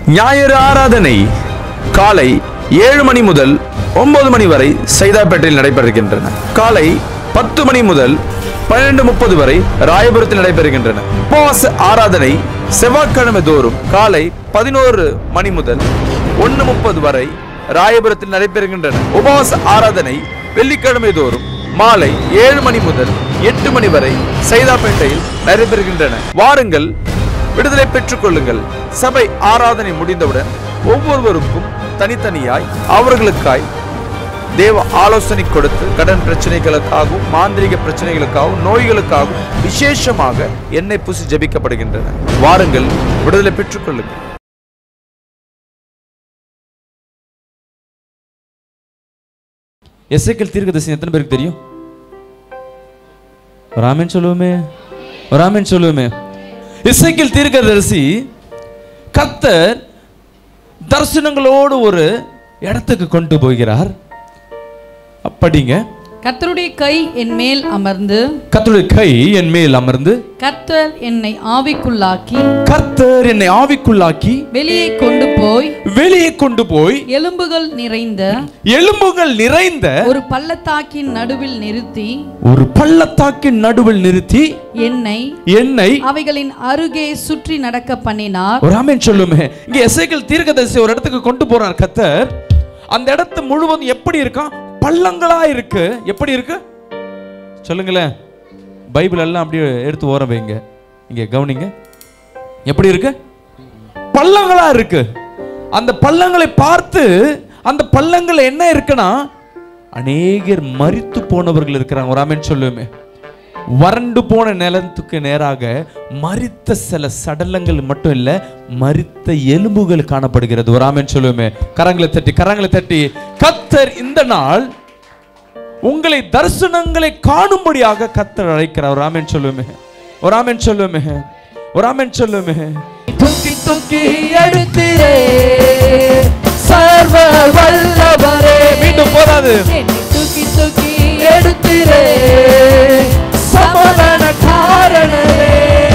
ஞாயிறு ஆராதனை காலை ஏழு மணி முதல் ஒன்பது மணி வரை சைதாப்பேட்டையில் நடைபெறுகின்றன காலை பத்து மணி முதல் பன்னிரண்டு முப்பது வரை ராயபுரத்தில் நடைபெறுகின்றன உபவாச ஆராதனை செவ்வாய்க்கிழமை தோறும் காலை பதினோரு மணி முதல் ஒன்று முப்பது வரை ராயபுரத்தில் நடைபெறுகின்றன உபவாச ஆராதனை வெள்ளிக்கிழமை தோறும் மாலை ஏழு மணி முதல் எட்டு மணி வரை சைதாப்பேட்டையில் நடைபெறுகின்றன வாருங்கள் விடுதலை பெற்றுக் கொள்ளுங்கள் சபை ஆராதனை முடிந்தவுடன் ஒவ்வொருவருக்கும் தனித்தனியாய் அவர்களுக்காய் தேவ ஆலோசனை கொடுத்து கடன் பிரச்சனைகளுக்காகவும் மாந்திரிக பிரச்சனைகளுக்காகவும் நோய்களுக்காகவும் விசேஷமாக எண்ணெய் பூசி ஜெபிக்கப்படுகின்றன வாருங்கள் விடுதலை பெற்றுக் கொள்ளுங்கள் எஸ்ஐக்கல் தீர்க்கதரிசி எத்தனை பேருக்கு தெரியும் ஒரு ஆமென் சொல்லுவோமே ஒரு ஆமென் சொல்லுவோமே இசைக்கில் தீர்க்கதரிசி கத்தர் தரிசனங்களோடு ஒரு இடத்துக்கு கொண்டு போகிறார் அப்படிங்க கர்த்தருடைய கை என் மேல் அமர்ந்து கத்தருடைய கை என் மேல் அமர்ந்து கர்த்தர் என்னை ஆவிக்குள்ளாக்கி கர்த்தர் என்னை ஆவிக்குள்ளாக்கி வெளியே கொண்டு போய் வெளியே கொண்டு போய் எலும்புகள் நிறைந்த எலும்புகள் நிறைந்த ஒரு பள்ளத்தாக்கின் நடுவில் நிறுத்தி ஒரு பள்ளத்தாக்கின் நடுவில் நிறுத்தி என்னை என்னை அவைகளின் அருகே சுற்றி நடக்க பண்ணினார் ஒரு ஆமென் சொல்லுமே இங்க எசேக்கியேல் தீர்க்கதரிசி ஒரு இடத்துக்கு கொண்டு போறார் கத்தர் அந்த இடத்து முழுவதும் எப்படி இருக்கான் பள்ளங்களா இருக்கு எப்படி இருக்கு சொல்லுங்களேன் பைபிள் எல்லாம் அப்படியே எடுத்து ஓர வைங்க இங்க கவனிங்க எப்படி இருக்கு பள்ளங்களா இருக்கு அந்த பள்ளங்களை பார்த்து அந்த பள்ளங்கள் என்ன இருக்குன்னா அநேகர் மரித்து போனவர்கள் இருக்கிறாங்க ஒரு ஆமென் சொல்லுமே வறண்டு போன நிலத்துக்கு நேராக மரித்த சில சடலங்கள் மட்டும் இல்ல மரித்த எலும்புகள் காணப்படுகிறது ஒரு ஆமென் சொல்லுவோமே கரங்களை தட்டி கரங்களை தட்டி கத்தர் இந்த நாள் உங்களை தரிசனங்களை காணும்படியாக கத்தர் அழைக்கிறார் ஒரு ஆமென் சொல்லுவோமே ஒரு ஆமென் சொல்லுவோமே ஒரு ஆமென் சொல்லுவோமே தூக்கி தூக்கி எடுத்திரே சர்வ வல்லவரே மீண்டும் போதாது என்னை தூக்கி தூக்கி எடுத்திரே சமாதான காரணரே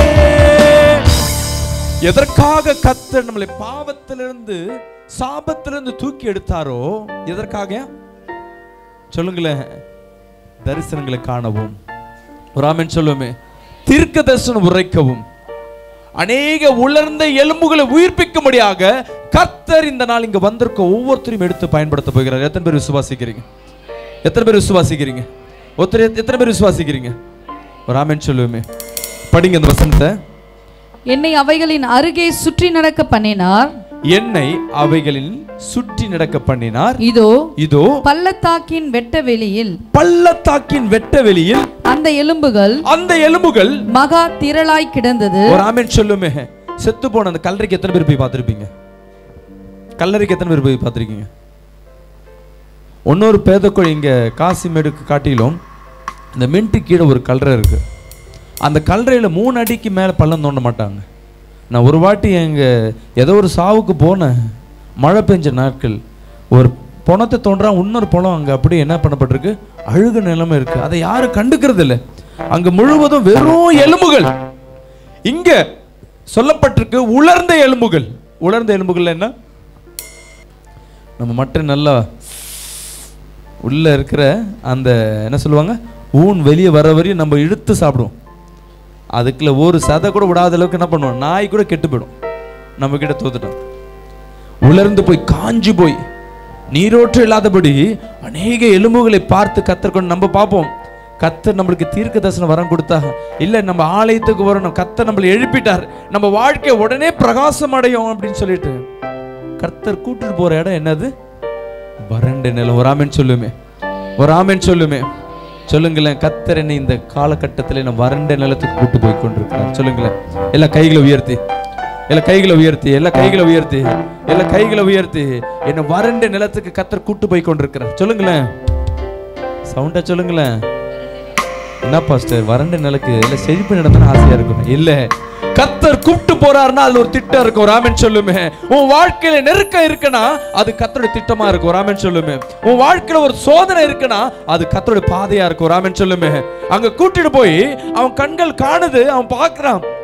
எதற்காக கத்தர் நம்மளை பாவத்திலிருந்து சாபத்திலிருந்து தூக்கி எடுத்தாரோ எதற்காக சொல்லுங்களேன் தரிசனங்களை காணவும் ஒரு ஆமென் சொல்லுவோமே தீர்க்க தரிசனம் உரைக்கவும் அநேக உலர்ந்த எலும்புகளை உயிர்ப்பிக்கும்படியாக கர்த்தர் இந்த நாள் இங்க வந்திருக்க ஒவ்வொருத்தரையும் எடுத்து பயன்படுத்த போகிறார் எத்தனை பேர் விசுவாசிக்கிறீங்க எத்தனை பேர் விசுவாசிக்கிறீங்க ஒருத்தர் எத்த- எத்தனை பேர் விசுவாசிக்கிறீங்க ஒரு ஆமென் சொல்லுவோமே படிங்க இந்த வசனத்தை என்னை அவைகளின் அருகே சுற்றி நடக்க பண்ணினார் என்னை அவைகளில் சுற்றி நடக்க பண்ணினார் இதோ இதோ பள்ளத்தாக்கின் வெட்ட வெளியில் பள்ளத்தாக்கின் வெட்ட வெளியில் அந்த எலும்புகள் அந்த எலும்புகள் மகா திரளாய் கிடந்தது ஒரு ஆமென் சொல்லுமே செத்து போன அந்த கல்லறைக்கு எத்தனை பேர் போய் பார்த்திருப்பீங்க கல்லறைக்கு எத்தனை பேர் போய் பார்த்திருக்கீங்க இன்னொரு பேதக்குழி இங்க காசிமேடுக்கு காட்டிலும் இந்த மின்ட்டு கீழே ஒரு கல்லறை இருக்கு அந்த கல்லறையில மூணு அடிக்கு மேல பள்ளம் தோண்ட மாட்டாங்க நான் ஒரு வாட்டி எங்க ஏதோ ஒரு சாவுக்கு போனேன் மழை பெஞ்ச நாட்கள் ஒரு பணத்தை தோன்றான் இன்னொரு பணம் அங்க அப்படியே என்ன பண்ணப்பட்டிருக்கு அழுகு நிலைமை இருக்கு அதை யாரும் கண்டுக்கிறது இல்லை அங்க முழுவதும் வெறும் எலும்புகள் இங்க சொல்லப்பட்டிருக்கு உலர்ந்த எலும்புகள் உலர்ந்த எலும்புகள் என்ன நம்ம மட்டும் நல்லா உள்ள இருக்கிற அந்த என்ன சொல்லுவாங்க ஊன் வெளியே வர வரையும் நம்ம இழுத்து சாப்பிடுவோம் அதுக்குள்ள ஒரு சதை கூட விடாத அளவுக்கு என்ன பண்ணுவோம் நாய் கூட கெட்டு போயிடும் நம்ம கிட்ட தோத்துட்டோம் உலர்ந்து போய் காஞ்சு போய் நீரோற்று இல்லாதபடி அநேக எலும்புகளை பார்த்து கத்தர் கொண்டு நம்ம பார்ப்போம் கத்தர் நம்மளுக்கு தீர்க்க தரிசனம் வரம் கொடுத்தா இல்ல நம்ம ஆலயத்துக்கு வரணும் கத்தர் நம்மளை எழுப்பிட்டார் நம்ம வாழ்க்கை உடனே பிரகாசம் அடையும் அப்படின்னு சொல்லிட்டு கர்த்தர் கூட்டிட்டு போற இடம் என்னது வறண்ட நிலம் ஒரு ஆமென் சொல்லுமே ஒரு ஆமென் சொல்லுமே சொல்லுங்களேன் கத்தர் என்னை இந்த காலகட்டத்தில் நான் வறண்ட நிலத்துக்கு கூட்டு போய் கொண்டிருக்கிறார் சொல்லுங்களேன் எல்லா கைகளை உயர்த்தி எல்லா கைகளை உயர்த்தி எல்லா கைகளை உயர்த்தி எல்லா கைகளை உயர்த்தி என்னை வறண்ட நிலத்துக்கு கத்தர் கூட்டு போய் கொண்டிருக்கிறார் சொல்லுங்களேன் சவுண்டா சொல்லுங்களேன் என்ன பாஸ்டர் வறண்ட நிலக்கு இல்ல செழிப்பு நடந்தா ஆசையா இருக்கும் இல்ல கத்தர் கூப்பிட்டு போறாருன்னா அதுல ஒரு திட்டம் இருக்கும் ராமன் சொல்லுமே உன் வாழ்க்கையில நெருக்கம் இருக்குன்னா அது கத்தருடைய திட்டமா இருக்கும் ராமன் சொல்லுமே உன் வாழ்க்கையில ஒரு சோதனை இருக்குன்னா அது கத்தருடைய பாதையா இருக்கும் ராமன் சொல்லுமே அங்க கூட்டிட்டு போய் அவன் கண்கள் காணுது அவன் பார்க்கறான்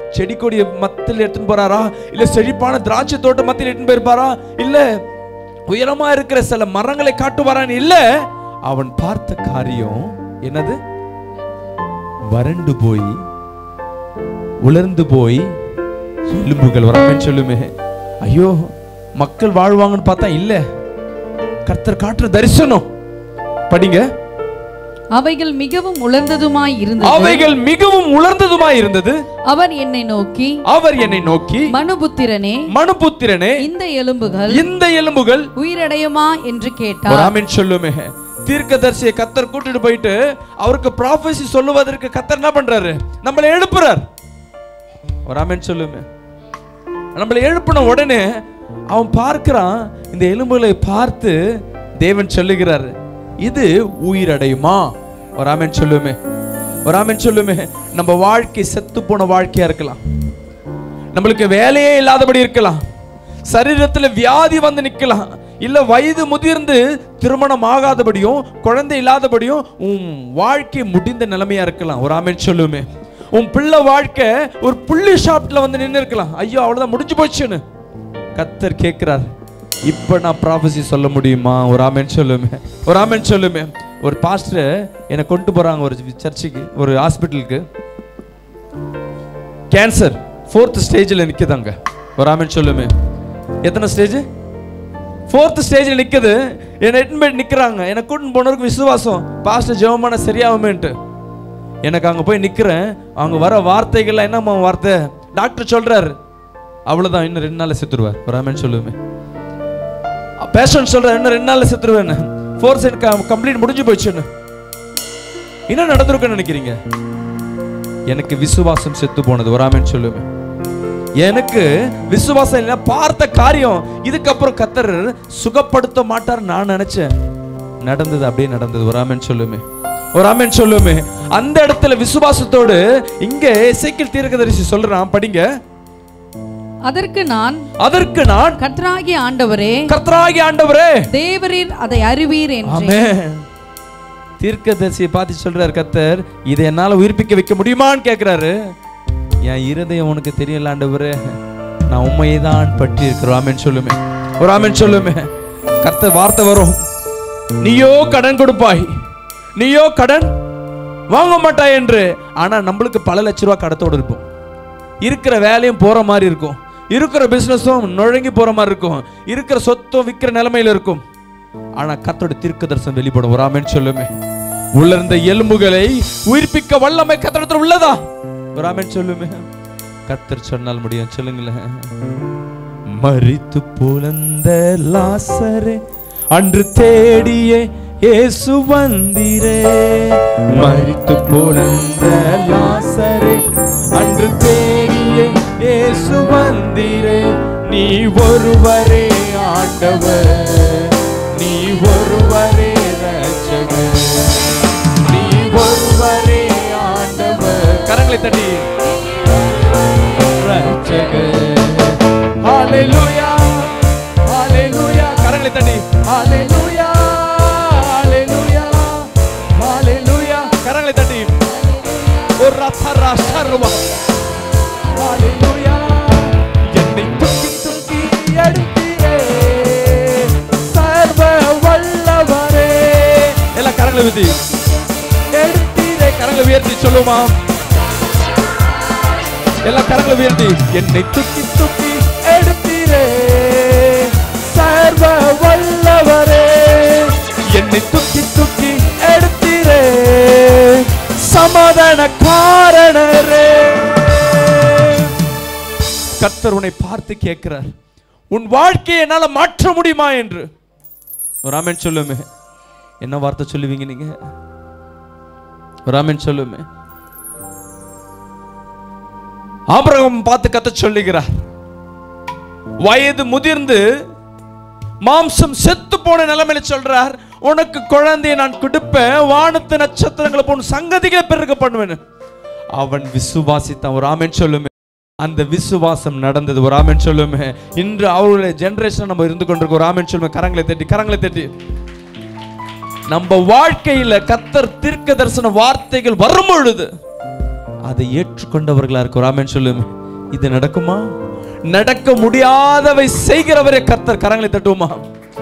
செடி கொடிய மத்தியில் எடுத்துன்னு போறாரா இல்ல செழிப்பான திராட்சை தோட்ட மத்தியில் எடுத்துன்னு போயிருப்பாரா இல்ல உயரமா இருக்கிற சில மரங்களை காட்டுவாரான்னு இல்ல அவன் பார்த்த காரியம் என்னது வறண்டு போய் உலர்ந்து போய் எலும்புகள் வராமன்னு சொல்லுமே ஐயோ மக்கள் வாழ்வாங்கன்னு பார்த்தா இல்ல கர்த்தர் காட்டுற தரிசனம் படிங்க அவைகள் மிகவும் உலர்ந்ததுமாய் இருந்தது அவைகள் மிகவும் உலர்ந்ததுமாய் இருந்தது அவர் என்னை நோக்கி அவர் என்னை நோக்கி மனுபுத்திரனே மனுபுத்திரனே இந்த எலும்புகள் இந்த எலும்புகள் உயிரடையுமா என்று ஒரு கேட்டார் ஆமென் சொல்லுமே தீர்க்கதரிசியை கத்தர் கூட்டிட்டு போயிட்டு அவருக்கு ப்ராஃபஸி சொல்லுவதற்கு கத்தர் என்ன பண்றாரு நம்மளை எழுப்புறார் ஒரு ஆமென் சொல்லுமே நம்மளை எழுப்பின உடனே அவன் பார்க்கிறான் இந்த எலும்புகளை பார்த்து தேவன் சொல்லுகிறார் இது உயிரடையுமா ஒரு ஆமென் சொல்லுமே ஒரு ஆமென் சொல்லுமே நம்ம வாழ்க்கை செத்து போன வாழ்க்கையா இருக்கலாம் நம்மளுக்கு வேலையே இல்லாதபடி இருக்கலாம் சரீரத்துல வியாதி வந்து நிக்கலாம் இல்ல வயது முதிர்ந்து திருமணம் ஆகாதபடியும் குழந்தை இல்லாதபடியும் உன் வாழ்க்கை முடிந்த நிலைமையா இருக்கலாம் ஒரு ஆமென் சொல்லுமே உன் பிள்ளை வாழ்க்கை ஒரு புள்ளி ஷாப்ல வந்து நின்று இருக்கலாம் ஐயோ அவ்வளவுதான் முடிஞ்சு போச்சுன்னு கத்தர் கேட்கிறார் இப்ப நான் ப்ராஃபஸி சொல்ல முடியுமா ஒரு ஆமென் சொல்லுமே ஒரு ஆமென் சொல்லுமே ஒரு பாஸ்டர் என்னை கொண்டு போறாங்க ஒரு சர்ச்சுக்கு ஒரு ஹாஸ்பிட்டலுக்கு கேன்சர் ஃபோர்த் ஸ்டேஜில் நிற்குதாங்க ஒரு ஆமென் சொல்லுமே எத்தனை ஸ்டேஜ் ஃபோர்த் ஸ்டேஜில் நிற்குது என்னை எட்டுன்னு போய் நிற்கிறாங்க என்னை கூட்டின்னு போனவருக்கு விசுவாசம் பாஸ்டர் ஜெபமான சரியாகுமேன்ட்டு எனக்கு அங்கே போய் நிற்கிறேன் அவங்க வர வார்த்தைகள்லாம் என்னம்மா வார்த்தை டாக்டர் சொல்றாரு அவ்வளோதான் இன்னும் ரெண்டு நாளில் செத்துருவார் ஒரு ஆமென் சொல்லுமே பேஷண்ட் சொல்றாரு இன்னும் ரெண்டு நாளில் செத்துருவேன்னு ஃபோர்த் சைட் கம்ப்ளீட் முடிஞ்சு போச்சுன்னு என்ன நடந்திருக்குன்னு நினைக்கிறீங்க எனக்கு விசுவாசம் செத்து போனது ஒரு ஆமென் சொல்லுவேன் எனக்கு விசுவாசம் இல்லை பார்த்த காரியம் இதுக்கப்புறம் கத்தர் சுகப்படுத்த மாட்டார் நான் நினைச்சேன் நடந்தது அப்படியே நடந்தது ஒரு ஆமென் சொல்லுமே ஒரு ஆமென் சொல்லுமே அந்த இடத்துல விசுவாசத்தோடு இங்க இசைக்கில் தீர்க்கதரிசி சொல்றான் படிங்க அதற்கு நான் அதற்கு நான் கர்த்தராகிய ஆண்டவரே கர்த்தராகி ஆண்டவரே தேவரீர் அதை அறிவீர் என்றேன் ஆமென் தீர்க்கதரிசியை பார்த்து சொல்றாரு கத்தர் இதை என்னால உயிர்ப்பிக்க வைக்க முடியுமான்னு கேக்குறாரு என் இருதயம் உனக்கு தெரியல ஆண்டவரே நான் உண்மையை தான் பற்றி இருக்கிறோம் ஆமென் சொல்லுமே ஒரு ஆமென் சொல்லுமே கர்த்தர் வார்த்தை வரும் நீயோ கடன் கொடுப்பாய் நீயோ கடன் வாங்க மாட்டாய் என்று ஆனா நம்மளுக்கு பல லட்ச ரூபா கடத்தோடு இருப்போம் இருக்கிற வேலையும் போற மாதிரி இருக்கும் இருக்கிற பிசினஸும் நுழங்கி போற மாதிரி இருக்கும் இருக்கிற சொத்தும் விற்கிற நிலைமையில இருக்கும் ஆனா கத்தோட தீர்க்க தரிசனம் வெளிப்படும் ஒரு ஆமென் சொல்லுமே உலர்ந்த எலும்புகளை உயிர்ப்பிக்க வல்லமை கத்தடத்தில் உள்ளதா ஒரு ஆமென் சொல்லுமே கத்தர் சொன்னால் முடியும் சொல்லுங்களேன் மரித்து புலந்த லாசரே அன்று தேடியே இயேசு வந்திரே மரித்து புலந்த லாசரே அன்று தேடியே இயேசு வந்திரே நீ ஒருவரே ஆண்டவர் நீ ஒருவரே ரட்சகர் நீ ஒருவரே ஆண்டவர் கரங்களை தட்டி ரட்சகர் ஹalleluya ஹalleluya கரங்களை தட்டி ஹalleluya ஹalleluya ஹalleluya கரங்களை தட்டி ஒரு ரத்தரா சர்வா ஹalleluya என்னை தூக்கி தூக்கி எடுத்தீரே சர்வ வல்லவரே எல்லா கரங்களை ஊத்தி எடுத்தீரே கரங்களை உயர்த்தி சொல்லுமா எல்லா கரங்களை உயர்த்தி என்னை தூக்கி தூக்கி எடுத்தீரே சர்வ வல்லவரே என்னை தூக்கி தூக்கி எடுத்தீரே சமாதான காரணரே கர்த்தர் உன்னை பார்த்து கேட்கிறார் உன் வாழ்க்கையை என்னால மாற்ற முடியுமா என்று ஒரு ஆமென் சொல்லுமே என்ன வார்த்தை சொல்லுவீங்க நீங்க ஒரு ஆமென் சொல்லுமே ஆபிரகாம் பார்த்து கத்த சொல்லுகிறார் வயது முதிர்ந்து மாம்சம் செத்து போன நிலைமையில சொல்றார் உனக்கு குழந்தையை நான் கொடுப்பேன் வானத்து நட்சத்திரங்களை போன சங்கதிகளை பெருக பண்ணுவேன் அவன் விசுவாசித்தான் ஒரு ஆமென் சொல்லுமே அந்த விசுவாசம் நடந்தது ஒரு ஆமென் சொல்லுமே இன்று அவருடைய ஜெனரேஷன் நம்ம இருந்து கொண்டிருக்க ஒரு ஆமென் சொல்லுமே கரங்களை தட்டி கரங்களை தட்டி நம்ம வாழ்க்கையில கத்தர் தீர்க்க தரிசன வார்த்தைகள் வரும் பொழுது அதை ஏற்றுக்கொண்டவர்களா இருக்கு ஒரு ஆமென் சொல்லுமே இது நடக்குமா நடக்க முடியாதவை செய்கிறவரே கர்த்தர் கரங்களை தட்டுவோமா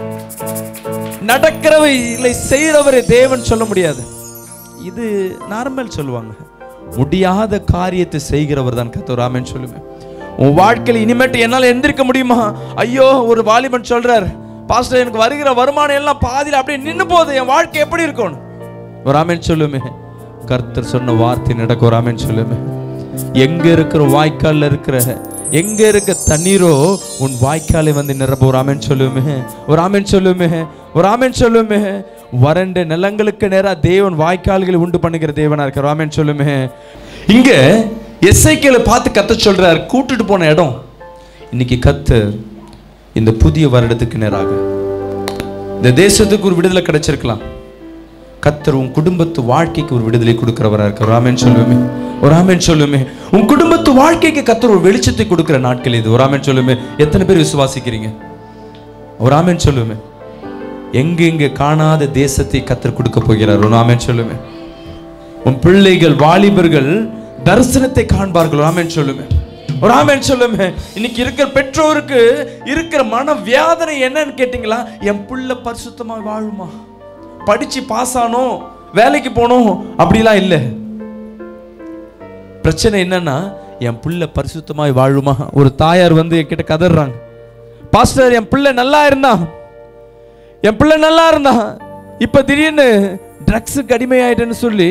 நடக்கிறவை செய்கிறவரே தேவன் சொல்ல முடியாது இது நார்மல் சொல்லுவாங்க முடியாத காரியத்தை செய்கிறவர் தான் கர்த்தர் ஆமென் சொல்லுவேன் உன் வாழ்க்கையில் இனிமேட்டு என்னால் எந்திரிக்க முடியுமா ஐயோ ஒரு வாலிபன் சொல்றார் பாஸ்டர் எனக்கு வருகிற வருமானம் எல்லாம் பாதியில் அப்படியே நின்னு போகுது என் வாழ்க்கை எப்படி இருக்கும் ஒரு ஆமென் சொல்லுமே கர்த்தர் சொன்ன வார்த்தை நடக்க ஒரு ஆமென் சொல்லுமே எங்க இருக்கிற வாய்க்கால்ல இருக்கிற எங்க இருக்க தண்ணீரோ உன் வாய்க்காலை வந்து நிரப்ப ஒரு ஆமென் சொல்லுமே ஒரு ஆமென் சொல்லுமே ஒரு ஆமென் சொல்லுமே வறண்ட நிலங்களுக்கு நேரா தேவன் வாய்க்கால்களை உண்டு பண்ணுகிற தேவனா இருக்கிற ஆமென் சொல்லுமே இங்க எஸ்ஐக்கியலை பார்த்து கத்த சொல்றார் கூட்டிட்டு போன இடம் இன்னைக்கு கத்தர் இந்த புதிய வருடத்துக்கு நேராக இந்த தேசத்துக்கு ஒரு விடுதலை கிடைச்சிருக்கலாம் கத்தர் உன் குடும்பத்து வாழ்க்கைக்கு ஒரு விடுதலை கொடுக்கிறவரா இருக்க ராமன் சொல்லுமே ஒரு ஆமென் சொல்லுமே உன் குடும்பத்து வாழ்க்கைக்கு கத்தர் ஒரு வெளிச்சத்தை கொடுக்கிற நாட்கள் இது ஒரு ஆமென் சொல்லுமே எத்தனை பேர் விசுவாசிக்கிறீங்க ஒரு ஆமென் சொல்லுமே எங்க எங்க காணாத தேசத்தை கத்தர் கொடுக்க போகிறார் ஒரு ஆமென் சொல்லுமே உன் பிள்ளைகள் வாலிபர்கள் தரிசனத்தை காண்பார்கள் ஒரு ஆமென் சொல்லுமே ஒரு ஆமென் சொல்லுமே இன்னைக்கு இருக்கிற பெற்றோருக்கு இருக்கிற மன வேதனை என்னன்னு கேட்டீங்களா என் பிள்ளை பரிசுத்தமா வாழுமா படிச்சு பாஸ் ஆனோம் வேலைக்கு போனோம் அப்படிலாம் இல்லை பிரச்சனை என்னன்னா என் பிள்ளை பரிசுத்தமாய் வாழுமா ஒரு தாயார் வந்து என்கிட்ட கதறாங்க பாஸ்டர் என் பிள்ளை நல்லா இருந்தான் என் பிள்ளை நல்லா இருந்தான் இப்ப திடீர்னு ட்ரக்ஸுக்கு அடிமையாயிட்டேன்னு சொல்லி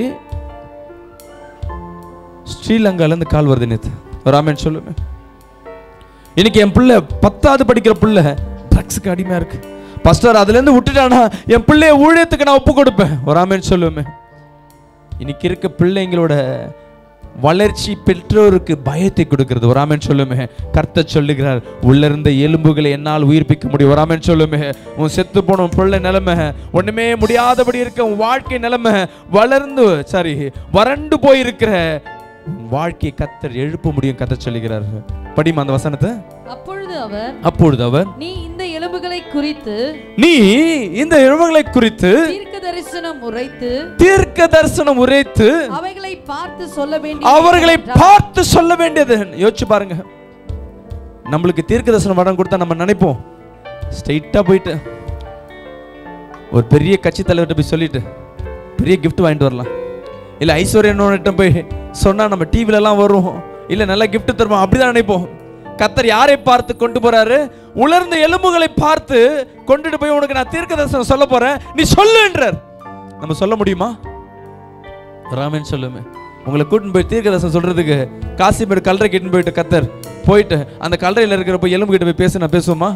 ஸ்ரீலங்கால இருந்து கால் வருது நேத்து ராமன் சொல்லுமே இன்னைக்கு என் பிள்ளை பத்தாவது படிக்கிற பிள்ளை ட்ரக்ஸுக்கு அடிமையா இருக்கு பாஸ்டர் அதுல இருந்து விட்டுட்டானா என் பிள்ளைய ஊழியத்துக்கு நான் ஒப்பு கொடுப்பேன் ஒரு ஆமேன் சொல்லுமே இன்னைக்கு இருக்க பிள்ளைங்களோட வளர்ச்சி பெற்றோருக்கு பயத்தை கொடுக்கிறது ஒரு ஆமென் சொல்லுமே கர்த்தர் சொல்லுகிறார் உள்ள இருந்த எலும்புகளை என்னால் உயிர்ப்பிக்க முடியும் ஒரு ஆமென் சொல்லுமே உன் செத்து போன உன் பிள்ளை நிலைமை ஒண்ணுமே முடியாதபடி இருக்க உன் வாழ்க்கை நிலைமை வளர்ந்து சாரி வறண்டு போயிருக்கிற உன் வாழ்க்கையை கத்தர் எழுப்ப முடியும் கத்தர் சொல்லுகிறார் படிமா அந்த வசனத்தை அப்பொழுது அவர் அப்பொழுது அவர் நீ இந்த எலும்புகளை குறித்து நீ இந்த எலும்புகளை குறித்து தீர்க்க தரிசனம் உரைத்து தீர்க்க தரிசனம் உரைத்து அவைகளை பார்த்து சொல்ல வேண்டிய அவர்களை பார்த்து சொல்ல வேண்டியது யோசிச்சு பாருங்க நம்மளுக்கு தீர்க்க தரிசனம் வடம் கொடுத்தா நம்ம நினைப்போம் ஸ்ட்ரைட்டா போயிட்டு ஒரு பெரிய கட்சி தலைவர்கிட்ட போய் சொல்லிட்டு பெரிய gift வாங்கிட்டு வரலாம் இல்ல ஐஸ்வர்யன்கிட்ட போய் சொன்னா நம்ம டிவில எல்லாம் வரும் இல்ல நல்ல gift தருவோம் அப்படிதான் நினைப்போம் கத்தர் யாரை பார்த்து கொண்டு போறாரு உலர்ந்த எலும்புகளை பார்த்து கொண்டுட்டு போய் உனக்கு நான் தீர்க்க தரிசனம் சொல்ல போறேன் நீ சொல்லுன்றார் நம்ம சொல்ல முடியுமா ராமன் சொல்லுமே உங்களை கூட்டின்னு போய் தீர்க்கதர்சனம் சொல்றதுக்கு காசிமேடு கல்லறை கிட்டு போயிட்டு கத்தர் போயிட்டு அந்த கல்லறையில் இருக்கிற போய் எலும்பு கிட்ட போய் பேச நான் பேசுவோமா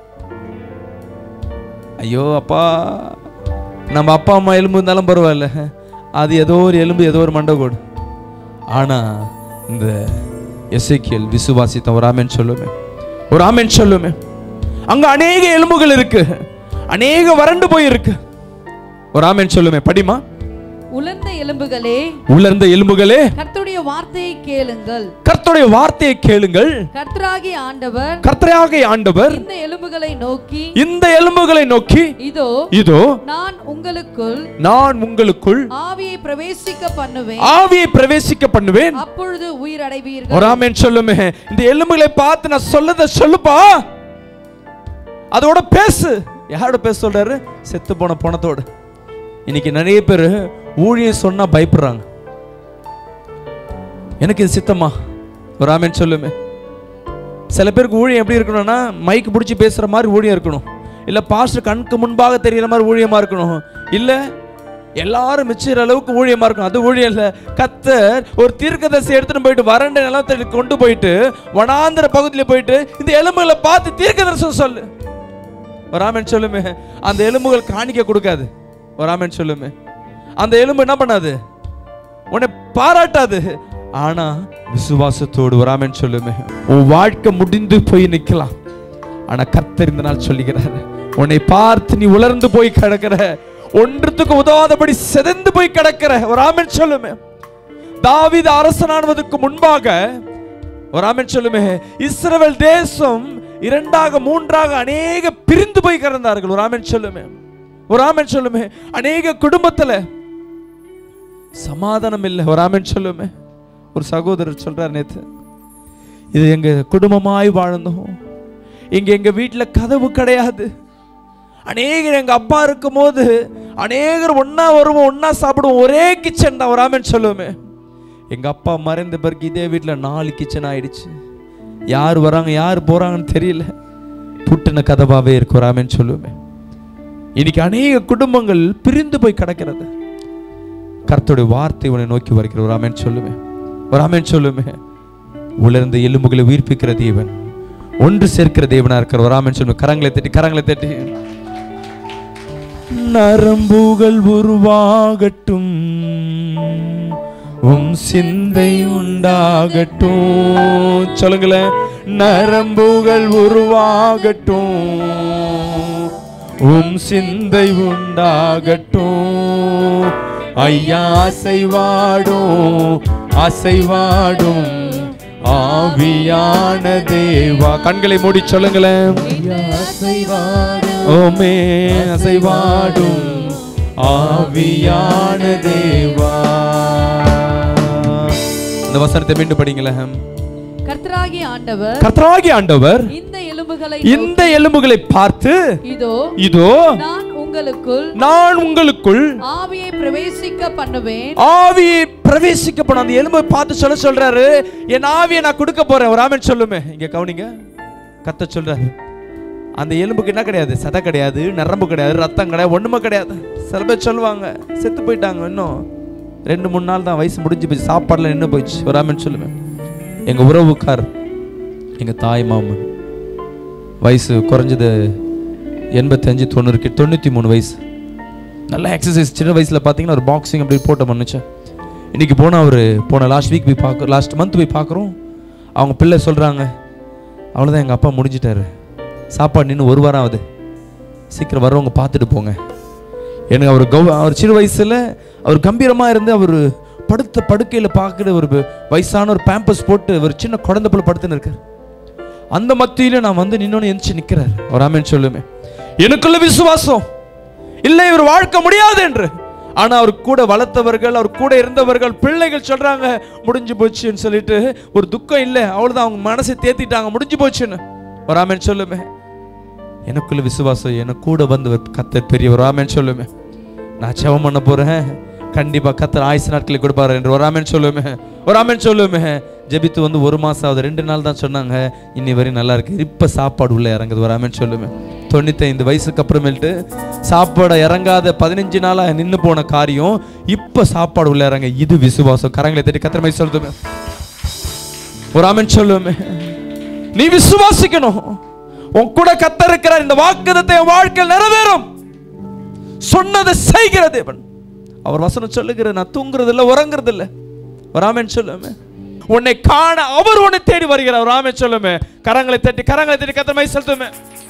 ஐயோ அப்பா நம்ம அப்பா அம்மா எலும்பு இருந்தாலும் பரவாயில்ல அது ஏதோ ஒரு எலும்பு ஏதோ ஒரு மண்டகோடு ஆனா இந்த எசேக்கியேல் விசுவாசித்த ஒரு ஆமென் சொல்லுமே ஒரு ஆமென் சொல்லுமே அங்க அநேக எலும்புகள் இருக்கு அநேக வறண்டு போய் இருக்கு ஒரு ஆமென் சொல்லுமே படிமா உலர்ந்த எலும்புகளே உலர்ந்த எலும்புகளே கர்த்தருடைய வார்த்தையை கேளுங்கள் கர்த்தருடைய வார்த்தையை கேளுங்கள் கர்த்தராகிய ஆண்டவர் கர்த்தராகிய ஆண்டவர் இந்த எலும்புகளை நோக்கி இந்த எலும்புகளை நோக்கி இதோ இதோ நான் உங்களுக்குள் நான் உங்களுக்குள் ஆவியை பிரவேசிக்க பண்ணுவேன் ஆவியை பிரவேசிக்க பண்ணுவேன் அப்பொழுது உயிர் அடைவீர்கள் ஒரு ஆமென் சொல்லுமே இந்த எலும்புகளை பார்த்து நான் சொல்லத சொல்லுப்பா அதோட பேசு யாரோட பேச சொல்றாரு செத்து போன பணத்தோட இன்னைக்கு நிறைய பேர் ஊழியம் சொன்னா பயப்படுறாங்க எனக்கு இது சித்தமா ஒரு ஆமென் சொல்லுமே சில பேருக்கு ஊழியம் எப்படி இருக்கணும்னா மைக் பிடிச்சி பேசுற மாதிரி ஊழியம் இருக்கணும் இல்ல பாஸ்டர் கண்ணுக்கு முன்பாக தெரியுற மாதிரி ஊழியமா இருக்கணும் இல்ல எல்லாரும் மிச்சிற அளவுக்கு ஊழியமா இருக்கணும் அது ஊழியம் இல்ல கத்தர் ஒரு தீர்க்கதரிசி எடுத்துட்டு போயிட்டு வறண்ட நிலத்தை கொண்டு போயிட்டு வனாந்திர பகுதியில போயிட்டு இந்த எலும்புகளை பார்த்து தீர்க்கதரிசனம் சொல்லு ஒரு ஆமென் சொல்லுமே அந்த எலும்புகள் காணிக்க கொடுக்காது ஒரு ஆமென் சொல்லுமே அந்த எலும்பு என்ன பண்ணாது உன்னை பாராட்டாது ஆனா விசுவாசத்தோடு ஒரு ஆமென் சொல்லுமே உன் வாழ்க்கை முடிந்து போய் நிக்கலாம் ஆனா கர்த்தர் இந்த நாள் சொல்லுகிறார் உன்னை பார்த்து நீ உலர்ந்து போய் கிடக்கிற ஒன்றுத்துக்கு உதவாதபடி சிதைந்து போய் கிடக்கிற ஒரு ஆமென் சொல்லுமே தாவீது அரசனானதுக்கு முன்பாக ஒரு ஆமென் சொல்லுமே இஸ்ரவேல் தேசம் இரண்டாக மூன்றாக அநேக பிரிந்து போய் கிடந்தார்கள் ஒரு ஆமென் சொல்லுமே ஒரு ஆமென் சொல்லுமே அநேக குடும்பத்துல சமாதானம் இல்லை ஒரு ஆமென் சொல்லுமே ஒரு சகோதரர் சொல்றார் நேத்து இது எங்க குடும்பமாய் வாழ்ந்தோம் இங்க எங்க வீட்டுல கதவு கிடையாது அநேகர் எங்க அப்பா இருக்கும்போது அநேகர் ஒண்ணா வருவோம் ஒண்ணா சாப்பிடுவோம் ஒரே கிச்சன் தான் வராமன்னு சொல்லுவோமே எங்க அப்பா மறைந்த பிறகு இதே வீட்டுல நாலு கிச்சன் ஆயிடுச்சு யார் வராங்க யார் போறாங்கன்னு தெரியல புட்டின கதவாவே இருக்கு வராமன்னு சொல்லுவோமே இன்னைக்கு அநேக குடும்பங்கள் பிரிந்து போய் கிடக்கிறது கர்த்தருடைய வார்த்தை உன்னை நோக்கி வருகிற ஒரு ஆமென் சொல்லுமே ஒரு ஆமென் சொல்லுமே உலர்ந்த எலும்புகளை உயிர்ப்பிக்கிற தேவன் ஒன்று சேர்க்கிற தேவனா இருக்கிற ஒரு ஆமென் சொல்லுமே கரங்களை தட்டி கரங்களை தட்டி நரம்புகள் உருவாகட்டும் உம் சிந்தை உண்டாகட்டும் சொல்லுங்களேன் நரம்புகள் உருவாகட்டும் உம் சிந்தை உண்டாகட்டும் ஐயா அசைவாடும் அசைவாடும் ஆவியான தேவா கண்களை மூடி சொல்லுங்களேன் ஓமே அசைவாடும் ஆவியான தேவா இந்த வசனத்தை மீண்டும் படிங்களேன் கர்த்தராகிய ஆண்டவர் கர்த்தராகி ஆண்டவர் இந்த எலும்புகளை இந்த எலும்புகளை பார்த்து இதோ இதோ நான் உங்களுக்குள் நான் உங்களுக்குள் ஆவியை பிரவேசிக்க பண்ணுவேன் ஆவியை பிரவேசிக்க போன அந்த எலும்பை பார்த்து சொல்ல சொல்றாரு என் ஆவியை நான் கொடுக்க போறேன் ஒரு ஆமென் சொல்லுமே இங்க கவனிங்க கத்த சொல்றாரு அந்த எலும்புக்கு என்ன கிடையாது சதை கிடையாது நரம்பு கிடையாது ரத்தம் கிடையாது ஒண்ணுமே கிடையாது சில பேர் சொல்லுவாங்க செத்து போயிட்டாங்க இன்னும் ரெண்டு மூணு நாள் தான் வயசு முடிஞ்சு போச்சு சாப்பாடுல நின்று போயிடுச்சு ஒரு ஆமென் சொல்லுவேன் எங்க உறவுக்கார் எங்க தாய் மாமன் வயசு குறைஞ்சது எண்பத்தஞ்சு தொண்ணூறுக்கு தொண்ணூற்றி மூணு வயசு நல்ல எக்ஸசைஸ் சின்ன வயசில் பார்த்தீங்கன்னா ஒரு பாக்ஸிங் அப்படி போட்ட பண்ணுச்சேன் இன்னைக்கு போனால் அவர் போன லாஸ்ட் வீக் போய் பார்க்க லாஸ்ட் மந்த் போய் பார்க்குறோம் அவங்க பிள்ளை சொல்கிறாங்க அவ்வளோதான் எங்கள் அப்பா முடிஞ்சிட்டாரு சாப்பாடு நின்று ஒரு வாரம் ஆகுது சீக்கிரம் வரவங்க பார்த்துட்டு போங்க எனக்கு அவர் கௌ அவர் சின்ன வயசில் அவர் கம்பீரமாக இருந்து அவர் படுத்த படுக்கையில் பார்க்குற ஒரு வயசான ஒரு பேம்பஸ் போட்டு ஒரு சின்ன குழந்தை போல படுத்துன்னு இருக்கார் அந்த மத்தியில நான் வந்து நின்னோன்னு எந்திரிச்சு நிற்கிறார் ஒரு ஆமென் சொல்லுமே எனக்குள்ள விசுவாசம் இல்லை இவர் வாழ்க்க முடியாது என்று ஆனா அவர் கூட வளர்த்தவர்கள் அவர் கூட இருந்தவர்கள் பிள்ளைகள் சொல்றாங்க முடிஞ்சு போச்சுன்னு சொல்லிட்டு ஒரு துக்கம் இல்லை அவ்வளவுதான் அவங்க மனசை தேத்திட்டாங்க முடிஞ்சு போச்சுன்னு ஒரு ஆமென் சொல்லுமே எனக்குள்ள விசுவாசம் எனக்கு கூட வந்து கத்தர் பெரியவர் ஆமென் சொல்லுமே நான் ஜெபம் பண்ண போறேன் கண்டிப்பா கத்தர் ஆயுசு நாட்களை கொடுப்பாரு என்று ஒரு ஆமென் சொல்லுமே ஒரு ஆமென் சொல்லுமே ஜெபித்து வந்து ஒரு மாசம் ஆகுது ரெண்டு நாள் தான் சொன்னாங்க இன்னி வரையும் நல்லா இருக்கு இப்ப சாப்பாடு உள்ள இறங்குது ஒரு ஆமென் சொல்லுமே தொண்ணூத்தைந்து வயசுக்கு அப்புறமேல்ட்டு சாப்பாடு இறங்காத பதினஞ்சு நாளா நின்னு போன காரியம் இப்ப சாப்பாடு உள்ள இறங்க இது விசுவாசம் கரங்களை தட்டி கத்திரமை சொல்லுமே ஒரு ஆமென் சொல்லுமே நீ விசுவாசிக்கணும் உன் கூட கத்த இருக்கிற இந்த வாக்குதத்தை என் வாழ்க்கையில் நிறைவேறும் சொன்னதை செய்கிற தேவன் அவர் வசனம் சொல்லுகிற நான் தூங்குறது இல்ல உறங்குறது இல்ல ஒரு ஆமென் சொல்லுமே உன்னை காண அவர் உன்னை தேடி வருகிறார் ஒரு ஆமென் சொல்லுமே கரங்களை தட்டி கரங்களை தட்டி கத்தமை செலுத்துமே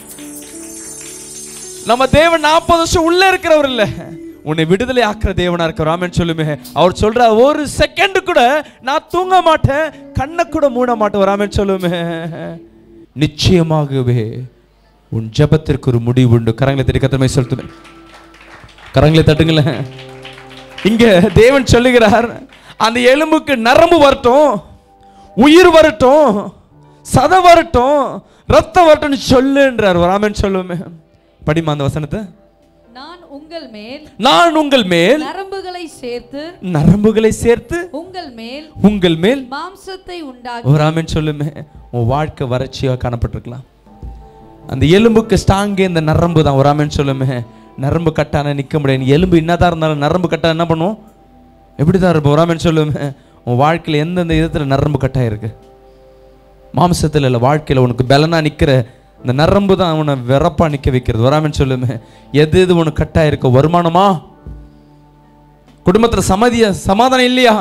நம்ம தேவன் நாற்பது வருஷம் உள்ள இருக்கிறவர் இல்ல உன்னை விடுதலை ஆக்குற தேவனா இருக்க ராமன் சொல்லுமே அவர் சொல்ற ஒரு செகண்ட் கூட நான் தூங்க மாட்டேன் கண்ணை கூட மூட மாட்டேன் ராமன் சொல்லுமே நிச்சயமாகவே உன் ஜெபத்திற்கு ஒரு முடிவு உண்டு கரங்களை தட்டி கத்தமை செலுத்துமே கரங்களை தட்டுங்களேன் இங்க தேவன் சொல்லுகிறார் அந்த எலும்புக்கு நரம்பு வரட்டும் உயிர் வரட்டும் சதை வரட்டும் ரத்தம் வரட்டும்னு சொல்லுன்றார் ராமன் சொல்லுமே படிமா அந்த வசனத்தை நான் உங்கள் மேல் நான் உங்கள் மேல் நரம்புகளை சேர்த்து நரம்புகளை சேர்த்து உங்கள் மேல் உங்கள் மேல் மாம்சத்தை உண்டாக்கி ஒரு ஆமென் சொல்லுமே உன் வாழ்க்கை வறட்சியாக காணப்பட்டிருக்கலாம் அந்த எலும்புக்கு ஸ்டாங்கே இந்த நரம்பு தான் ஒரு ஆமென் சொல்லுமே நரம்பு கட்டான நிற்க முடியாது எலும்பு என்னதான் இருந்தாலும் நரம்பு கட்டா என்ன பண்ணும் எப்படி தான் இருப்போம் ஒரு ஆமென் சொல்லுமே உன் வாழ்க்கையில் எந்தெந்த விதத்தில் நரம்பு கட்டாக இருக்கு மாம்சத்தில் இல்லை வாழ்க்கையில் உனக்கு பலனா நிற்கிற இந்த நரம்பு தான் உன்னை வெறப்பா நிற்க வைக்கிறது வராமன்னு சொல்லுமே எது எது உனக்கு கட்டாக இருக்க வருமானமா குடும்பத்தில் சமதிய சமாதானம் இல்லையா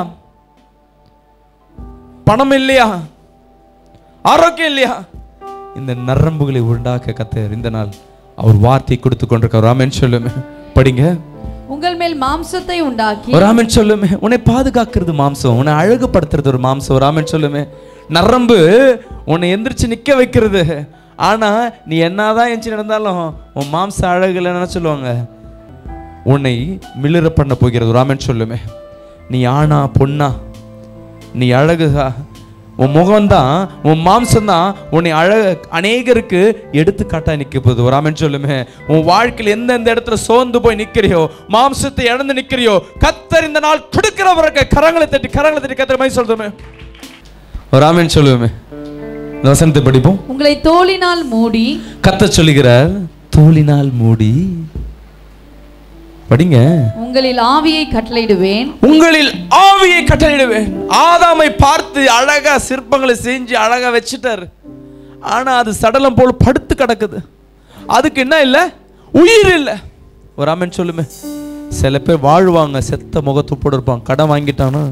பணம் இல்லையா ஆரோக்கியம் இல்லையா இந்த நரம்புகளை உண்டாக்க கத்தர் இந்த நாள் அவர் வார்த்தை கொடுத்து கொண்டிருக்க ராமன் சொல்லுமே படிங்க உங்கள் மேல் மாம்சத்தை உண்டாக்கி ஒரு ஆமென் சொல்லுமே உன்னை பாதுகாக்கிறது மாம்சம் உன்னை அழகுபடுத்துறது ஒரு மாம்சம் ஒரு ஆமென் சொல்லுமே நரம்பு உன்னை எந்திரிச்சு நிக்க வைக்கிறது ஆனா நீ என்னதான் எந்திரிச்சு நடந்தாலும் உன் மாம்ச அழகுல என்ன சொல்லுவாங்க உன்னை மிளிர பண்ண போகிறது ஒரு ஆமென் சொல்லுமே நீ ஆணா பொண்ணா நீ அழகுதா உன் முகம்தான் உன் மாம்சம்தான் உன்னை அழக அநேகருக்கு எடுத்துக்காட்டா நிக்க போகுது ஒரு ஆமென் சொல்லுமே உன் வாழ்க்கையில் எந்தெந்த இடத்துல சோர்ந்து போய் நிக்கிறியோ மாம்சத்தை இழந்து நிக்கிறியோ கத்தர் இந்த நாள் கொடுக்கிறவருக்கு கரங்களை தட்டி கரங்களை தட்டி கத்தர் மாதிரி சொல்லுமே ஒரு ஆமென் சொல்லுவோமே இந்த வசனத்தை படிப்போம் உங்களை தோளினால் மூடி கத்த சொல்லுகிறார் தோளினால் மூடி படிங்க உங்களில் ஆவியை கட்டளையிடுவேன் உங்களில் ஆவியை கட்டளையிடுவேன் ஆதாமை பார்த்து அழகா சிற்பங்களை செஞ்சு அழகா வச்சுட்டாரு ஆனா அது சடலம் போல் படுத்து கிடக்குது அதுக்கு என்ன இல்லை உயிர் இல்லை ஒரு ஆமென் சொல்லுமே சில பேர் வாழ்வாங்க செத்த முகத்துப்போடு இருப்பாங்க கடன் வாங்கிட்டானா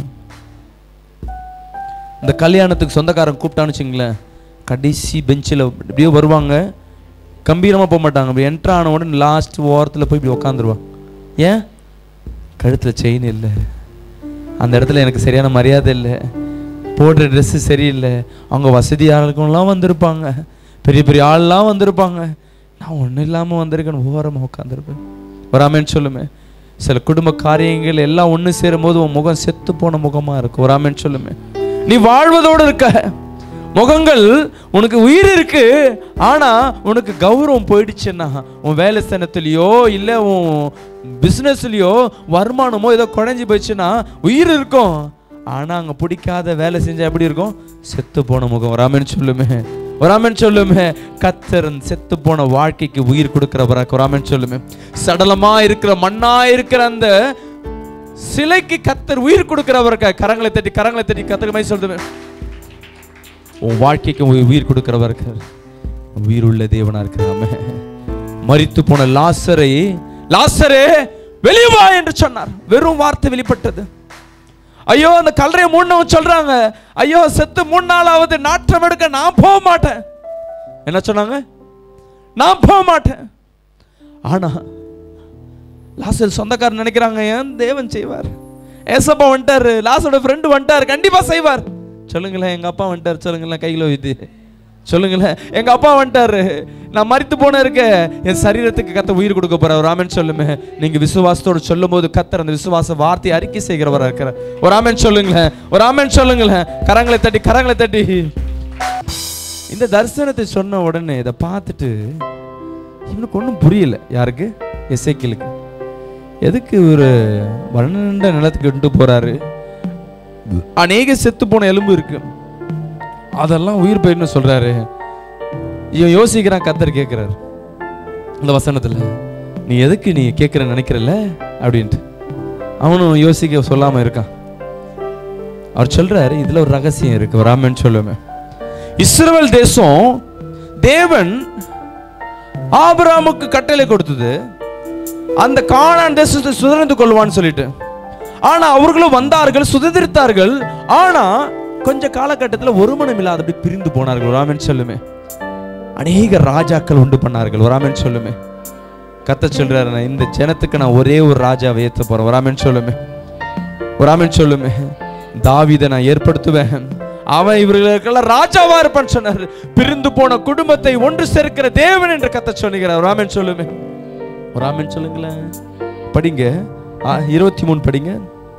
இந்த கல்யாணத்துக்கு சொந்தக்காரன் கூப்பிட்டான்னு வச்சுங்களேன் கடைசி பெஞ்சில் இப்படியே வருவாங்க கம்பீரமாக போக மாட்டாங்க அப்படி என்ட்ரு ஆன உடனே லாஸ்ட் ஓரத்தில் போய் இப்படி உக்காந்துருவான் ஏன் கழுத்தில் செயின் இல்லை அந்த இடத்துல எனக்கு சரியான மரியாதை இல்லை போடுற ட்ரெஸ்ஸு சரியில்லை அவங்க வசதியாளர்கள்லாம் வந்திருப்பாங்க பெரிய பெரிய ஆள்லாம் வந்திருப்பாங்க நான் ஒன்றும் இல்லாமல் வந்திருக்கேன் ஓரமாக உட்காந்துருப்பேன் வராமேன்னு சொல்லுமே சில குடும்ப காரியங்கள் எல்லாம் ஒன்று சேரும் போது உன் முகம் செத்து போன முகமாக இருக்கும் வராமேன்னு சொல்லுமே நீ வாழ்வதோடு இருக்க முகங்கள் உனக்கு உயிர் இருக்கு ஆனா உனக்கு கௌரவம் போயிடுச்சுன்னா உன் வேலை ஸ்தானத்துலயோ இல்ல உன் பிசினஸ்லயோ வருமானமோ ஏதோ குறைஞ்சி போயிடுச்சுன்னா உயிர் இருக்கும் ஆனா அங்க பிடிக்காத வேலை செஞ்சா எப்படி இருக்கும் செத்து போன முகம் ராமன் சொல்லுமே ராமன் சொல்லுமே கத்தரன் செத்து போன வாழ்க்கைக்கு உயிர் கொடுக்கிறவரா ராமன் சொல்லுமே சடலமா இருக்கிற மண்ணா இருக்கிற அந்த சிலைக்கு கத்தர் உயிர் கொடுக்கிறவருக்கா கரங்களை தட்டி கரங்களை தட்டி கத்தர் மாதிரி சொல்லுமே உன் வாழ்க்கைக்கு உ- உயிர் கொடுக்கிறவர் இருக்கார் உயிர் உள்ள தேவனா இருக்கிறாம மரித்து போன லாசரை லாசரே வெளியே வா என்று சொன்னார் வெறும் வார்த்தை வெளிப்பட்டது ஐயோ அந்த கல்லறையை மூணவன் சொல்றாங்க ஐயோ செத்து மூணு நாளாவது நாற்றம் எடுக்க நான் போக மாட்டேன் என்ன சொன்னாங்க நான் போக மாட்டேன் ஆனா லாசர் சொந்தக்காரர் நினைக்கிறாங்க ஏன் தேவன் செய்வார் ஏசப்பா வந்துட்டாரு லாசரோட ஃப்ரெண்டு வந்துட்டாரு கண்டிப்பா செய்வார் சொல்லுங்களேன் எங்க அப்பா வந்துட்டார் சொல்லுங்களேன் கையில இது சொல்லுங்களேன் எங்க அப்பா வந்துட்டாரு நான் மரித்து போன இருக்க என் சரீரத்துக்கு கத்த உயிர் கொடுக்க போறார் ஒரு ஆமென் சொல்லுமே நீங்க விசுவாசத்தோடு சொல்லும் போது கத்தர் அந்த விசுவாச வார்த்தையை அறிக்கை செய்கிறவரா இருக்கிற ஒரு ஆமென் சொல்லுங்களேன் ஒரு ஆமென் சொல்லுங்களேன் கரங்களை தட்டி கரங்களை தட்டி இந்த தரிசனத்தை சொன்ன உடனே இதை பார்த்துட்டு இவனுக்கு ஒன்றும் புரியல யாருக்கு எசேக்கியலுக்கு எதுக்கு ஒரு வறண்ட நிலத்துக்கு கொண்டு போறாரு அநேக செத்து போன எலும்பு இருக்கு அதெல்லாம் உயிர் போயின்னு சொல்றாரு இவன் யோசிக்கிறான் கத்தர் கேட்கிறாரு இந்த வசனத்துல நீ எதுக்கு நீ கேட்கிற நினைக்கிறல்ல அப்படின்ட்டு அவனும் யோசிக்க சொல்லாம இருக்கான் அவர் சொல்றாரு இதுல ஒரு ரகசியம் இருக்கு ஒரு ஆமென் சொல்லுவேன் இஸ்ரவேல் தேசம் தேவன் ஆபிரகாமுக்கு கட்டளை கொடுத்தது அந்த கானான் தேசத்தை சுதந்திரத்து கொள்வான்னு சொல்லிட்டு ஆனா அவர்களும் வந்தார்கள் சுதந்திரித்தார்கள் ஆனா கொஞ்ச காலகட்டத்தில் ஒருமனம் இல்லாதபடி பிரிந்து போனார்கள் ஒரு ஆமென் சொல்லுமே அநேக ராஜாக்கள் உண்டு பண்ணார்கள் ஒரு ஆமென் சொல்லுமே கத்த சொல்றாரு நான் இந்த ஜனத்துக்கு நான் ஒரே ஒரு ராஜாவை ஏத்த போறேன் ஒரு ஆமென் சொல்லுமே ஒரு ஆமென் சொல்லுமே தாவீதை நான் ஏற்படுத்துவேன் அவன் இவர்களுக்கெல்லாம் ராஜாவா இருப்பான்னு சொன்னார் பிரிந்து போன குடும்பத்தை ஒன்று சேர்க்கிற தேவன் என்று கத்த சொல்லுகிறார் ஒரு ஆமென் சொல்லுமே ஒரு ஆமென் சொல்லுங்களேன் படிங்க இருபத்தி மூணு படிங்க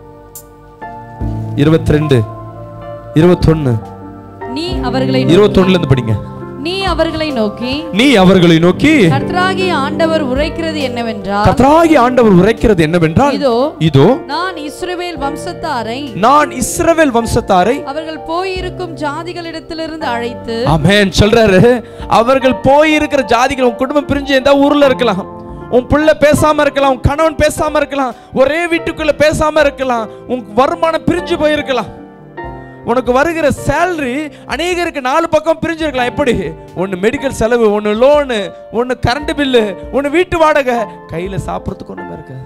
இருபத்தி ரெண்டு இருபத்தொன்னு நீ அவர்களை இருபத்தொன்னுல இருந்து படிங்க நீ அவர்களை நோக்கி நீ அவர்களை நோக்கி கர்த்தராகிய ஆண்டவர் உரைக்கிறது என்னவென்றால் கத்ராகி ஆண்டவர் உரைக்கிறது என்னவென்றால் இதோ இதோ நான் இஸ்ரவேல் வம்சத்தாரை நான் இஸ்ரவேல் வம்சத்தாரை அவர்கள் போயிருக்கும் ஜாதிகளிடத்திலிருந்து அழைத்து ஆமென் சொல்றாரு அவர்கள் போயிருக்கிற ஜாதிகள் உன் குடும்பம் பிரிஞ்சு எந்த ஊர்ல இருக்கலாம் உன் பிள்ளை பேசாம இருக்கலாம் உன் கணவன் பேசாம இருக்கலாம் ஒரே வீட்டுக்குள்ள பேசாம இருக்கலாம் உன் வருமானம் பிரிஞ்சு போயிருக்கலாம் உனக்கு வருகிற சேலரி அநேகருக்கு நாலு பக்கம் பிரிஞ்சிருக்கலாம் எப்படி ஒன்று மெடிக்கல் செலவு ஒன்று லோனு ஒன்று கரண்ட் பில்லு ஒன்று வீட்டு வாடகை கையில் சாப்பிட்றதுக்கு ஒன்றுமே இருக்காது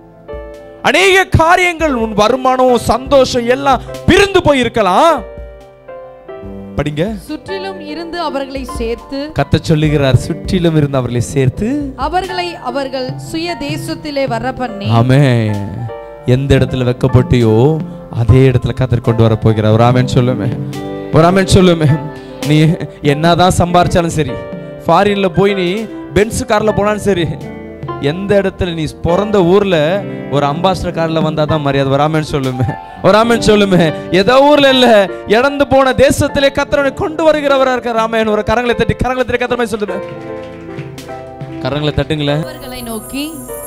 அநேக காரியங்கள் உன் வருமானம் உன் சந்தோஷம் எல்லாம் பிரிந்து போயிருக்கலாம் படிங்க சுற்றிலும் இருந்து அவர்களை சேர்த்து கத்த சொல்லுகிறார் சுற்றிலும் இருந்து அவர்களை சேர்த்து அவர்களை அவர்கள் சுய தேசத்திலே வர பண்ணி ஆமே எந்த இடத்துல வைக்கப்பட்டியோ அதே இடத்துல கத்தர் கொண்டு வர போகிறார் ஒரு ஆமென் சொல்லுமே ஒரு ஆமென் சொல்லுமே நீ என்னதான் சம்பாரிச்சாலும் சரி ஃபாரின்ல போய் நீ பென்ஸ் கார்ல போனாலும் சரி எந்த இடத்துல நீ பிறந்த ஊர்ல ஒரு அம்பாஸ்டர் கார்ல வந்தா தான் மரியாதை வராமன்னு சொல்லுமே வராமன்னு சொல்லுமே ஏதோ ஊர்ல இல்ல இறந்து போன தேசத்திலே கத்தரனை கொண்டு வருகிறவரா இருக்க ராமன் ஒரு கரங்களை தட்டி கரங்களை தட்டி கத்திரமே சொல்லுமே கரங்களை தட்டுங்களேன் அவர்களை நோக்கி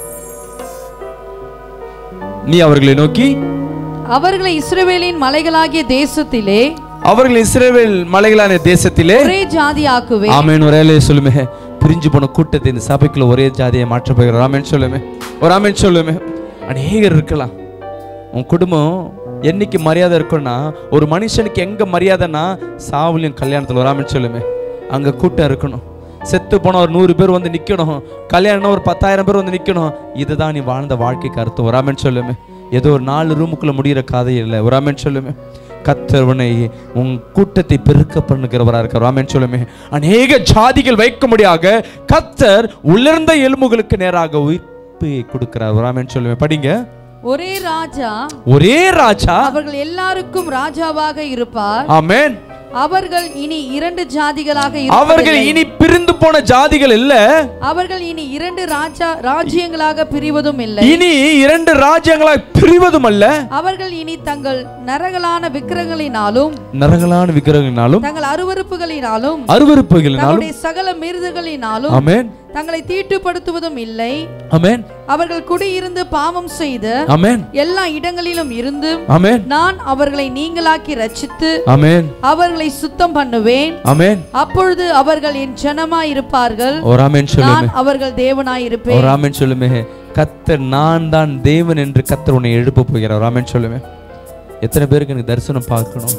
நீ அவர்களை நோக்கி அவர்களை இஸ்ரவேலின் மலைகளாகிய தேசத்திலே அவர்கள் இஸ்ரேல் மலைகளான தேசத்திலே ஒரே ஜாதியாக்குவே ஆமேன் ஒரு ஏழையை சொல்லுமே பிரிஞ்சு போன கூட்டத்தை இந்த சபைக்குள்ள ஒரே ஜாதியை மாற்ற போகிற ராமேன் சொல்லுமே ஒரு ராமேன் சொல்லுமே அநேகர் இருக்கலாம் உன் குடும்பம் என்னைக்கு மரியாதை இருக்கும்னா ஒரு மனுஷனுக்கு எங்க மரியாதைன்னா சாவுலையும் கல்யாணத்தில் ஒரு ராமேன் சொல்லுமே அங்க கூட்டம் இருக்கணும் செத்து போன ஒரு நூறு பேர் வந்து நிக்கணும் கல்யாணம் ஒரு பத்தாயிரம் பேர் வந்து நிக்கணும் இதுதான் நீ வாழ்ந்த வாழ்க்கைக்கு அர்த்தம் ஒரு ராமேன் சொல்லுமே ஏதோ ஒரு நாலு ரூமுக்குள்ள முடிகிற கதை இல்லை ஒரு ராமேன் சொல்லுமே கத்தர்வனை உன் கூட்டத்தை பெருக்க பண்ணுகிறவரா இருக்க ராமன் சொல்லுமே அநேக ஜாதிகள் வைக்கும்படியாக கத்தர் உலர்ந்த எலும்புகளுக்கு நேராக உயிர்ப்பை கொடுக்கிறார் ராமன் சொல்லுமே படிங்க ஒரே ராஜா ஒரே ராஜா அவர்கள் எல்லாருக்கும் ராஜாவாக இருப்பார் ஆமென் அவர்கள் இனி இரண்டு ஜாதிகளாக அவர்கள் இருப்பதில்லை. இனி பிரிந்து போன ஜாதிகள் இல்ல அவர்கள் இனி இரண்டு ராஜா ராஜ்யங்களாக பிரிவதும் இல்லை இனி இரண்டு ராஜ்யங்களாய் பிரிவதும் அல்ல அவர்கள் இனி தங்கள் நரகலான விக்கிரகங்களினாலும் நரகலான விக்கிரகங்களாலும் தங்கள் அருவருப்புகளினாலும் அருவருப்புகளினாலும் தங்களுடைய சகல மீறுதல்களினாலும் ஆமென் தங்களை தீட்டுப்படுத்துவதும் இல்லை ஆமென் அவர்கள் குடியிருந்து பாவம் செய்து ஆமென் எல்லா இடங்களிலும் இருந்து ஆமென் நான் அவர்களை நீங்களாக்கி ரட்சித்து ஆமென் அவர்களை சுத்தம் பண்ணுவேன் ஆமென் அப்பொழுது அவர்கள் என் ஜனமாய் இருப்பார்கள் ஒரு ஆமென் சொல்லுமே நான் அவர்கள் தேவனாய் இருப்பேன் ஒரு ஆமென் சொல்லுமே கத்தர் நான் தான் தேவன் என்று கத்தர் உன்னை எழுப்ப போகிறார் ஒரு ஆமென் சொல்லுமே எத்தனை பேருக்கு எனக்கு தரிசனம் பார்க்கணும்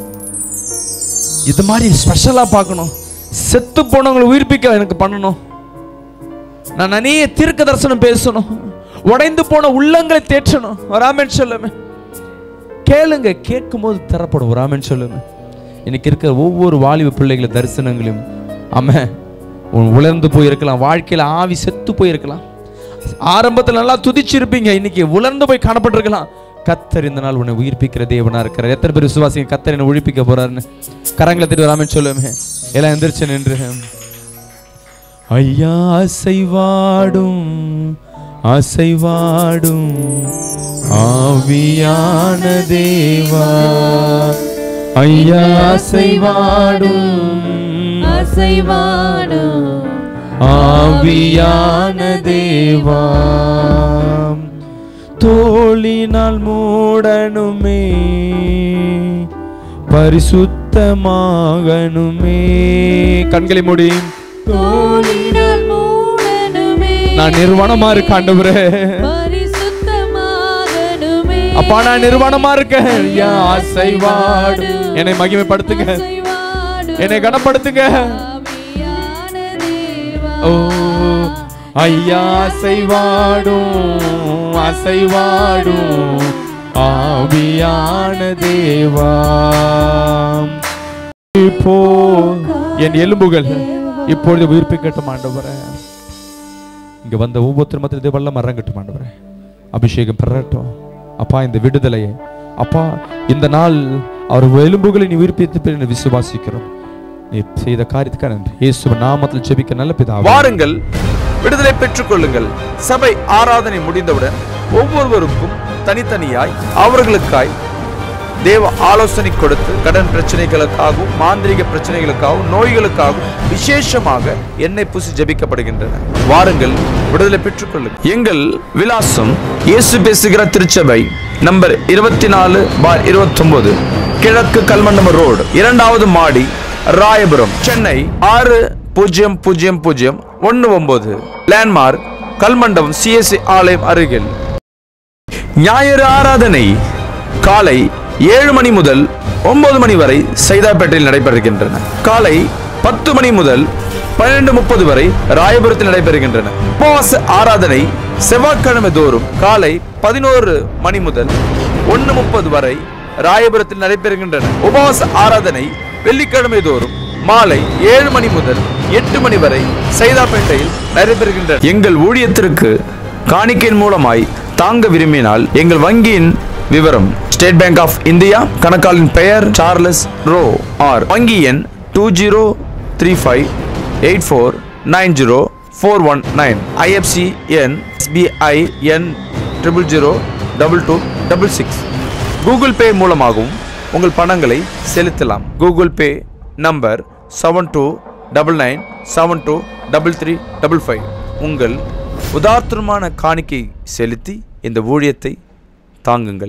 இது மாதிரி ஸ்பெஷலா பார்க்கணும் செத்து போனவங்களை உயிர்ப்பிக்க எனக்கு பண்ணணும் நான் அநேக தீர்க்க தரிசனம் பேசணும் உடைந்து போன உள்ளங்களை தேற்றணும் ஒரு ஆமென் சொல்லுமே கேளுங்க கேட்கும் போது தரப்படும் ஒரு ஆமென் சொல்லுங்க இன்னைக்கு இருக்கிற ஒவ்வொரு வாலிப பிள்ளைகள தரிசனங்களையும் ஆமென் உன் உலர்ந்து போயிருக்கலாம் வாழ்க்கையில ஆவி செத்து போயிருக்கலாம் ஆரம்பத்தில் நல்லா துதிச்சிருப்பீங்க இன்னைக்கு உலர்ந்து போய் காணப்பட்டிருக்கலாம் கத்தர் இந்த நாள் உன்னை உயிர்ப்பிக்கிற தேவனா இருக்கிறார் எத்தனை பேர் விசுவாசிங்க கத்தர் என்னை உயிர்ப்பிக்க போறாருன்னு கரங்களை திட்டு வராமன்னு சொல்லுவேன் எல்லாம் எந்திரிச்சு நின்று ஐயா அசைவாடும் அசைவாடும் ஆவியான தேவா ஐயா அசைவாடும் அசைவாடும் ஆவியான தேவா தோளினால் மூடனுமே பரிசுத்தமாகணுமே கண்களை மூடி தோளினால் மூடனுமே நான் நிர்வாணமா இருக்க ஆண்டவரே பரிசுத்தமாகணுமே அப்பா நான் நிர்வாணமா இருக்கேன் ஐயா அசைவாடு என்னை மகிமைப்படுத்துங்க அசைவாடும் என்னை கனப்படுத்துங்க ஆவியான தேவா ஓ ஐயா அசைவாடும் அசைவாடும் ஆவியான தேவா இப்போ என் எலும்புகள் இப்பொழுது உயிர்ப்பிக்கட்டும் ஆண்டவரே இங்க வந்த ஒவ்வொருத்தர் மத்திய வல்லம் மறங்கட்டும் ஆண்டவரே அபிஷேகம் பெறட்டும் அப்பா இந்த விடுதலையை அப்பா இந்த நாள் அவர் எலும்புகளை நீ உயிர்ப்பித்து என்று விசுவாசிக்கிறோம் நீ செய்த காரியத்துக்காக நன்றி இயேசு நாமத்தில் ஜெபிக்க நல்ல பிதாவே வாருங்கள் விடுதலை பெற்றுக் கொள்ளுங்கள் சபை ஆராதனை முடிந்தவுடன் ஒவ்வொருவருக்கும் தனித்தனியாய் அவர்களுக்காய் தேவ ஆலோசனை கொடுத்து கடன் பிரச்சனைகளுக்காகவும் மாந்திரிக பிரச்சனைகளுக்காகவும் நோய்களுக்காகவும் விசேஷமாக எண்ணெய் பூசி ஜெபிக்கப்படுகின்றன வாருங்கள் விடுதலை பெற்றுக் கொள்ளுங்கள் எங்கள் விலாசம் இயேசு பேசுகிற திருச்சபை நம்பர் இருபத்தி நாலு பார் இருபத்தொன்பது கிழக்கு கல்மண்டம ரோடு இரண்டாவது மாடி ராயபுரம் சென்னை ஆறு பூஜ்ஜியம் பூஜ்ஜியம் பூஜ்ஜியம் ஒன்று ஒன்பது லேண்ட்மார்க் கல்மண்டபம் சிஎஸ்சி ஆலயம் அருகில் ஞாயிறு ஆராதனை காலை ஏழு மணி முதல் ஒன்பது மணி வரை சைதாப்பேட்டையில் நடைபெறுகின்றன காலை பத்து மணி முதல் பன்னிரண்டு முப்பது வரை ராயபுரத்தில் நடைபெறுகின்றன உபவாச ஆராதனை செவ்வாய்க்கிழமை தோறும் காலை பதினோரு மணி முதல் ஒன்று முப்பது வரை ராயபுரத்தில் நடைபெறுகின்றன உபவாச ஆராதனை வெள்ளிக்கிழமை தோறும் மாலை ஏழு மணி முதல் எட்டு மணி வரை சைதாப்பேட்டையில் நடைபெறுகின்றன எங்கள் ஊழியத்திற்கு காணிக்கையின் மூலமாய் தாங்க விரும்பினால் எங்கள் வங்கியின் விவரம் ஸ்டேட் பேங்க் ஆஃப் இந்தியா கணக்காளின் பெயர் சார்லஸ் ரோ ஆர் வங்கி எண் two zero three five eight four nine zero four one nine IFC எண் எஸ்பிஐ எண் triple zero double two double six Google Pay மூலமாகவும் உங்கள் பணங்களை செலுத்தலாம் கூகுள் பே number seven two double nine seven two double three double five உங்கள் உதார்த்தமான காணிக்கை செலுத்தி இந்த ஊழியத்தை தாங்குங்கள்